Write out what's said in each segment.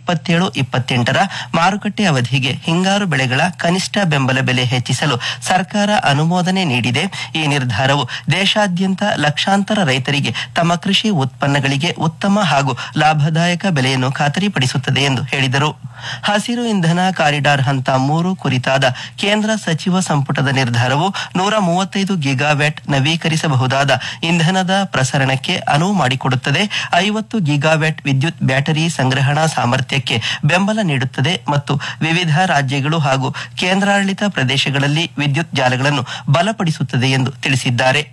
ಇಪ್ಪತ್ತೇಳು ಇಪ್ಪತ್ತೆಂಟರ ಮಾರುಕಟ್ಟೆ ಅವಧಿಗೆ ಹಿಂಗಾರು ಬೆಳೆಗಳ ಕನಿಷ್ಠ ಬೆಂಬಲ ಬೆಲೆ ಹೆಚ್ಚಿಸಲು ಸರ್ಕಾರ ಅನುಮೋದನೆ ನೀಡಿದೆ ಈ ನಿರ್ಧಾರವು ದೇಶಾದ್ಯಂತ ಲಕ್ಷಾಂತರ ರೈತರಿಗೆ ತಮ್ಮ ಕೃಷಿ ಉತ್ಪನ್ನಗಳಿಗೆ ಉತ್ತಮ ಹಾಗೂ ಲಾಭದಾಯಕ ಬೆಲೆಯನ್ನು ಖಾತರಿಪಡಿಸುತ್ತದೆ ಎಂದು ಹೇಳಿದರು ಹಸಿರು ಇಂಧನ ಕಾರಿಡಾರ್ ಹಂತ ಮೂರು ಕುರಿತಾದ ಕೇಂದ್ರ ಸಚಿವ ಸಂಪುಟದ ನಿರ್ಧಾರವು ನೂರ ಮೂವತ್ತೈದು ಗಿಗಾವ್ಯಾಟ್ ನವೀಕರಿಸಬಹುದಾದ ಇಂಧನದ ಪ್ರಸರಣಕ್ಕೆ ಅನುವು ಮಾಡಿಕೊಡುತ್ತದೆ ಐವತ್ತು ಗಿಗಾವ್ಯಾಟ್ ವಿದ್ಯುತ್ ಬ್ಯಾಟರಿ ಸಂಗ್ರಹಣಾ ಸಾಮರ್ಥ್ಯಕ್ಕೆ ಬೆಂಬಲ ನೀಡುತ್ತದೆ ಮತ್ತು ವಿವಿಧ ರಾಜ್ಯಗಳು ಹಾಗೂ ಕೇಂದ್ರಾಡಳಿತ ಪ್ರದೇಶಗಳಲ್ಲಿ ವಿದ್ಯುತ್ ಜಾಲಗಳನ್ನು ಬಲಪಡಿಸುತ್ತದೆ ಎಂದು ತಿಳಿಸಿದ್ದಾರೆ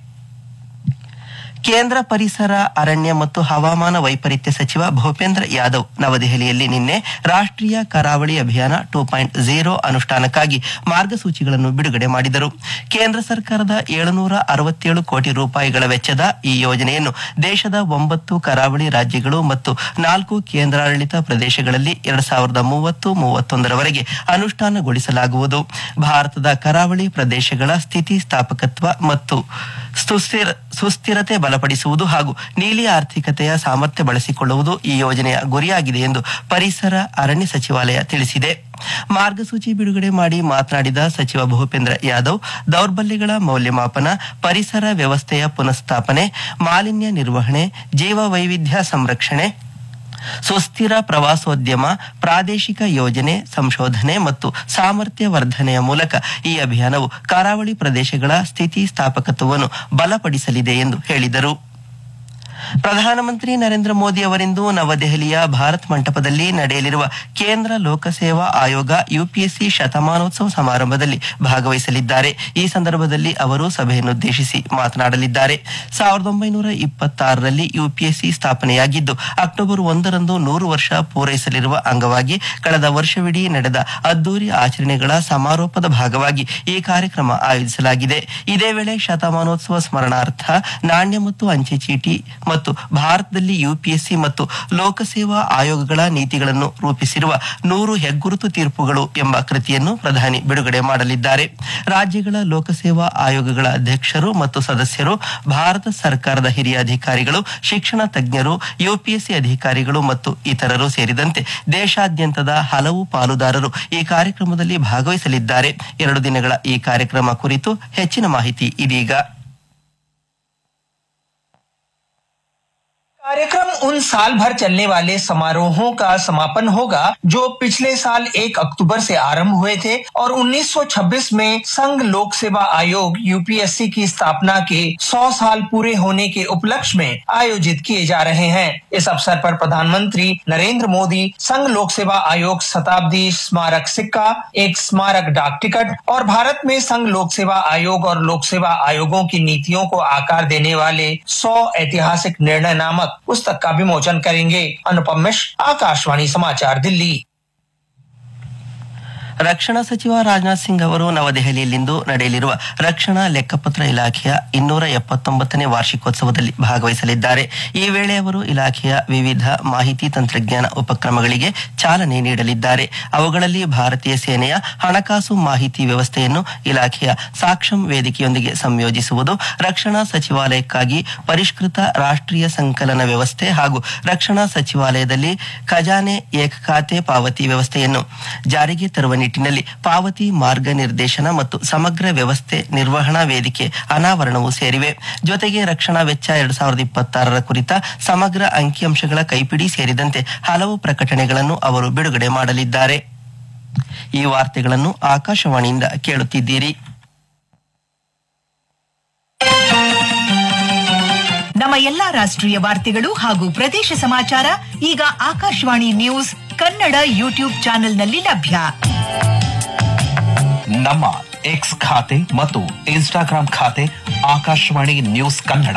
ಕೇಂದ್ರ ಪರಿಸರ ಅರಣ್ಯ ಮತ್ತು ಹವಾಮಾನ ವೈಪರೀತ್ಯ ಸಚಿವ ಭೂಪೇಂದ್ರ ಯಾದವ್ ನವದೆಹಲಿಯಲ್ಲಿ ನಿನ್ನೆ ರಾಷ್ಟ್ರೀಯ ಕರಾವಳಿ ಅಭಿಯಾನ ಟೂ ಪಾಯಿಂಟ್ ಝೀರೋ ಅನುಷ್ಠಾನಕ್ಕಾಗಿ ಮಾರ್ಗಸೂಚಿಗಳನ್ನು ಬಿಡುಗಡೆ ಮಾಡಿದರು ಕೇಂದ್ರ ಸರ್ಕಾರದ ಏಳುನೂರ ಅರವತ್ತೇಳು ಕೋಟಿ ರೂಪಾಯಿಗಳ ವೆಚ್ಚದ ಈ ಯೋಜನೆಯನ್ನು ದೇಶದ ಒಂಬತ್ತು ಕರಾವಳಿ ರಾಜ್ಯಗಳು ಮತ್ತು ನಾಲ್ಕು ಕೇಂದ್ರಾಡಳಿತ ಪ್ರದೇಶಗಳಲ್ಲಿ ಎರಡ್ ಸಾವಿರದ ಮೂವತ್ತು ಮೂವತ್ತೊಂದರವರೆಗೆ ಅನುಷ್ಠಾನಗೊಳಿಸಲಾಗುವುದು ಭಾರತದ ಕರಾವಳಿ ಪ್ರದೇಶಗಳ ಸ್ಥಿತಿಸ್ಥಾಪಕತ್ವ ಮತ್ತು ಸುಸ್ಥಿರ ಸುಸ್ಥಿರತೆ ಬಲಪಡಿಸುವುದು ಹಾಗೂ ನೀಲಿ ಆರ್ಥಿಕತೆಯ ಸಾಮರ್ಥ್ಯ ಬಳಸಿಕೊಳ್ಳುವುದು ಈ ಯೋಜನೆಯ ಗುರಿಯಾಗಿದೆ ಎಂದು ಪರಿಸರ ಅರಣ್ಯ ಸಚಿವಾಲಯ ತಿಳಿಸಿದೆ ಮಾರ್ಗಸೂಚಿ ಬಿಡುಗಡೆ ಮಾಡಿ ಮಾತನಾಡಿದ ಸಚಿವ ಭೂಪೇಂದ್ರ ಯಾದವ್ ದೌರ್ಬಲ್ಯಗಳ ಮೌಲ್ಯಮಾಪನ ಪರಿಸರ ವ್ಯವಸ್ಥೆಯ ಪುನಃಸ್ಥಾಪನೆ ಮಾಲಿನ್ಯ ನಿರ್ವಹಣೆ ಜೀವ ವೈವಿಧ್ಯ ಸಂರಕ್ಷಣೆ ಸುಸ್ಥಿರ ಪ್ರವಾಸೋದ್ಯಮ ಪ್ರಾದೇಶಿಕ ಯೋಜನೆ ಸಂಶೋಧನೆ ಮತ್ತು ಸಾಮರ್ಥ್ಯ ವರ್ಧನೆಯ ಮೂಲಕ ಈ ಅಭಿಯಾನವು ಕರಾವಳಿ ಪ್ರದೇಶಗಳ ಸ್ಥಿತಿಸ್ಥಾಪಕತ್ವವನ್ನು ಬಲಪಡಿಸಲಿದೆ ಎಂದು ಹೇಳಿದರು ಪ್ರಧಾನಮಂತ್ರಿ ನರೇಂದ್ರ ಮೋದಿ ಅವರಿಂದು ನವದೆಹಲಿಯ ಭಾರತ್ ಮಂಟಪದಲ್ಲಿ ನಡೆಯಲಿರುವ ಕೇಂದ್ರ ಲೋಕಸೇವಾ ಆಯೋಗ ಯುಪಿಎಸ್ಸಿ ಶತಮಾನೋತ್ಸವ ಸಮಾರಂಭದಲ್ಲಿ ಭಾಗವಹಿಸಲಿದ್ದಾರೆ ಈ ಸಂದರ್ಭದಲ್ಲಿ ಅವರು ಸಭೆಯನ್ನುದ್ದೇಶಿಸಿ ಮಾತನಾಡಲಿದ್ದಾರೆ ಸಾವಿರದ ಒಂಬೈನೂರ ಇಪ್ಪತ್ತಾರರಲ್ಲಿ ಯುಪಿಎಸ್ಸಿ ಸ್ಥಾಪನೆಯಾಗಿದ್ದು ಅಕ್ಟೋಬರ್ ಒಂದರಂದು ನೂರು ವರ್ಷ ಪೂರೈಸಲಿರುವ ಅಂಗವಾಗಿ ಕಳೆದ ವರ್ಷವಿಡೀ ನಡೆದ ಅದ್ದೂರಿ ಆಚರಣೆಗಳ ಸಮಾರೋಪದ ಭಾಗವಾಗಿ ಈ ಕಾರ್ಯಕ್ರಮ ಆಯೋಜಿಸಲಾಗಿದೆ ಇದೇ ವೇಳೆ ಶತಮಾನೋತ್ಸವ ಸ್ಮರಣಾರ್ಥ ನಾಣ್ಯ ಮತ್ತು ಅಂಚೆ ಚೀಟಿ ಮತ್ತು ಭಾರತದಲ್ಲಿ ಯುಪಿಎಸ್ಸಿ ಮತ್ತು ಲೋಕಸೇವಾ ಆಯೋಗಗಳ ನೀತಿಗಳನ್ನು ರೂಪಿಸಿರುವ ನೂರು ಹೆಗ್ಗುರುತು ತೀರ್ಪುಗಳು ಎಂಬ ಕೃತಿಯನ್ನು ಪ್ರಧಾನಿ ಬಿಡುಗಡೆ ಮಾಡಲಿದ್ದಾರೆ ರಾಜ್ಯಗಳ ಲೋಕಸೇವಾ ಆಯೋಗಗಳ ಅಧ್ಯಕ್ಷರು ಮತ್ತು ಸದಸ್ಯರು ಭಾರತ ಸರ್ಕಾರದ ಹಿರಿಯ ಅಧಿಕಾರಿಗಳು ಶಿಕ್ಷಣ ತಜ್ಞರು ಯುಪಿಎಸ್ಸಿ ಅಧಿಕಾರಿಗಳು ಮತ್ತು ಇತರರು ಸೇರಿದಂತೆ ದೇಶಾದ್ಯಂತದ ಹಲವು ಪಾಲುದಾರರು ಈ ಕಾರ್ಯಕ್ರಮದಲ್ಲಿ ಭಾಗವಹಿಸಲಿದ್ದಾರೆ ಎರಡು ದಿನಗಳ ಈ ಕಾರ್ಯಕ್ರಮ ಕುರಿತು ಹೆಚ್ಚಿನ ಮಾಹಿತಿ ಇದೀಗ कार्यक्रम उन साल भर चलने वाले समारोहों का समापन होगा जो पिछले साल 1 अक्टूबर से आरंभ हुए थे और 1926 में संघ लोक सेवा आयोग यूपीएससी की स्थापना के 100 साल पूरे होने के उपलक्ष्य में आयोजित किए जा रहे हैं इस अवसर पर प्रधानमंत्री नरेंद्र मोदी संघ लोक सेवा आयोग शताब्दी स्मारक सिक्का एक स्मारक डाक टिकट और भारत में संघ लोक सेवा आयोग और लोक सेवा आयोगों की नीतियों को आकार देने वाले 100 ऐतिहासिक निर्णय नामक पुस्तक का विमोचन करेंगे अनुपम मिश्र आकाशवाणी समाचार दिल्ली ರಕ್ಷಣಾ ಸಚಿವ ರಾಜನಾಥ್ ಸಿಂಗ್ ಅವರು ನವದೆಹಲಿಯಲ್ಲಿಂದು ನಡೆಯಲಿರುವ ರಕ್ಷಣಾ ಲೆಕ್ಕಪತ್ರ ಇಲಾಖೆಯ ಇನ್ನೂರ ಎಪ್ಪತ್ತೊಂಬತ್ತನೇ ವಾರ್ಷಿಕೋತ್ಸವದಲ್ಲಿ ಭಾಗವಹಿಸಲಿದ್ದಾರೆ ಈ ವೇಳೆ ಅವರು ಇಲಾಖೆಯ ವಿವಿಧ ಮಾಹಿತಿ ತಂತ್ರಜ್ಞಾನ ಉಪಕ್ರಮಗಳಿಗೆ ಚಾಲನೆ ನೀಡಲಿದ್ದಾರೆ ಅವುಗಳಲ್ಲಿ ಭಾರತೀಯ ಸೇನೆಯ ಹಣಕಾಸು ಮಾಹಿತಿ ವ್ಯವಸ್ಥೆಯನ್ನು ಇಲಾಖೆಯ ಸಾಕ್ಷಂ ವೇದಿಕೆಯೊಂದಿಗೆ ಸಂಯೋಜಿಸುವುದು ರಕ್ಷಣಾ ಸಚಿವಾಲಯಕ್ಕಾಗಿ ಪರಿಷ್ಕೃತ ರಾಷ್ಟ್ರೀಯ ಸಂಕಲನ ವ್ಯವಸ್ಥೆ ಹಾಗೂ ರಕ್ಷಣಾ ಸಚಿವಾಲಯದಲ್ಲಿ ಖಜಾನೆ ಏಕ ಖಾತೆ ಪಾವತಿ ವ್ಯವಸ್ಥೆಯನ್ನು ಜಾರಿಗೆ ತರುವ ನಿಟ್ಟಿನಲ್ಲಿ ಪಾವತಿ ಮಾರ್ಗನಿರ್ದೇಶನ ಮತ್ತು ಸಮಗ್ರ ವ್ಯವಸ್ಥೆ ನಿರ್ವಹಣಾ ವೇದಿಕೆ ಅನಾವರಣವೂ ಸೇರಿವೆ ಜೊತೆಗೆ ರಕ್ಷಣಾ ವೆಚ್ಚ ಎರಡ್ ಸಾವಿರದ ಇಪ್ಪತ್ತಾರರ ಕುರಿತ ಸಮಗ್ರ ಅಂಕಿಅಂಶಗಳ ಕೈಪಿಡಿ ಸೇರಿದಂತೆ ಹಲವು ಪ್ರಕಟಣೆಗಳನ್ನು ಅವರು ಬಿಡುಗಡೆ ಮಾಡಲಿದ್ದಾರೆ ಈ ವಾರ್ತೆಗಳನ್ನು ಆಕಾಶವಾಣಿಯಿಂದ ಕೇಳುತ್ತಿದ್ದೀರಿ ನಮ್ಮ ಎಲ್ಲಾ ರಾಷ್ಟ್ರೀಯ ವಾರ್ತೆಗಳು ಹಾಗೂ ಪ್ರದೇಶ ಸಮಾಚಾರ ಈಗ ಆಕಾಶವಾಣಿ ನ್ಯೂಸ್ ಕನ್ನಡ ಯೂಟ್ಯೂಬ್ ಚಾನೆಲ್ನಲ್ಲಿ ಲಭ್ಯ ನಮ್ಮ ಎಕ್ಸ್ ಖಾತೆ ಮತ್ತು ಇನ್ಸ್ಟಾಗ್ರಾಂ ಖಾತೆ ಆಕಾಶವಾಣಿ ನ್ಯೂಸ್ ಕನ್ನಡ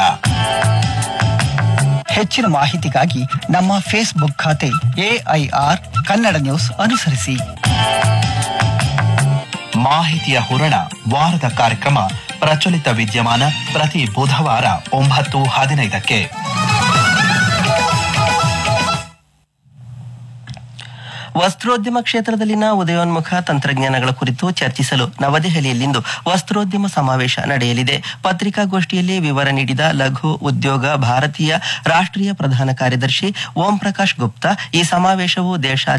ಹೆಚ್ಚಿನ ಮಾಹಿತಿಗಾಗಿ ನಮ್ಮ ಫೇಸ್ಬುಕ್ ಖಾತೆ ಎಐಆರ್ ಕನ್ನಡ ನ್ಯೂಸ್ ಅನುಸರಿಸಿ ಮಾಹಿತಿಯ ಹೂರಣ ವಾರದ ಕಾರ್ಯಕ್ರಮ ಪ್ರಚಲಿತ ವಿದ್ಯಮಾನ ಪ್ರತಿ ಬುಧವಾರ ಒಂಬತ್ತು ಹದಿನೈದಕ್ಕೆ ವಸ್ತ್ರೋದ್ಯಮ ಕ್ಷೇತ್ರದಲ್ಲಿನ ಉದಯೋನ್ಮುಖ ತಂತ್ರಜ್ಞಾನಗಳ ಕುರಿತು ಚರ್ಚಿಸಲು ನವದೆಹಲಿಯಲ್ಲಿಂದು ವಸ್ತ್ರೋದ್ಯಮ ಸಮಾವೇಶ ನಡೆಯಲಿದೆ ಪತ್ರಿಕಾಗೋಷ್ಠಿಯಲ್ಲಿ ವಿವರ ನೀಡಿದ ಲಘು ಉದ್ಯೋಗ ಭಾರತೀಯ ರಾಷ್ಟ್ರೀಯ ಪ್ರಧಾನ ಕಾರ್ಯದರ್ಶಿ ಓಂ ಪ್ರಕಾಶ್ ಗುಪ್ತಾ ಈ ಸಮಾವೇಶವು ದೇಶ